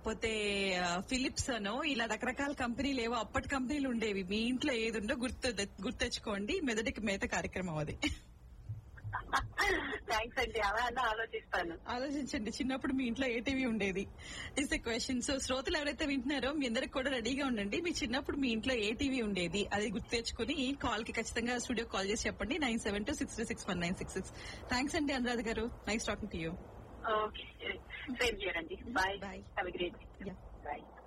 లేకపోతే ఫిలిప్స్ అనో ఇలా రకరకాల కంపెనీలు ఏవో అప్పటి కంపెనీలు ఉండేవి మీ ఇంట్లో ఏది ఉందో గుర్తు గుర్తెచ్చుకోండి మెదడికి మేత కార్యక్రమం అది థ్యాంక్స్ అండి అలా అలా ఆలోచిస్తాను ఆలోచించండి చిన్నప్పుడు మీ ఇంట్లో ఏ టీవీ ఉండేది ఇస్ ద క్వశ్చన్ సో శ్రోతలు ఎవరైతే వింటున్నారో మీ అందరికి కూడా రెడీగా ఉండండి మీ చిన్నప్పుడు మీ ఇంట్లో ఏ టీవీ ఉండేది అది గుర్తు తెచ్చుకుని ఈ కాల్ కి ఖచ్చితంగా స్టూడియో కాల్ చేసి చెప్పండి nine seven two six three six one nine six six thanks అండి అనురాధ గారు nice talking to you okay same here అండి bye Bye. Have great Yeah. Bye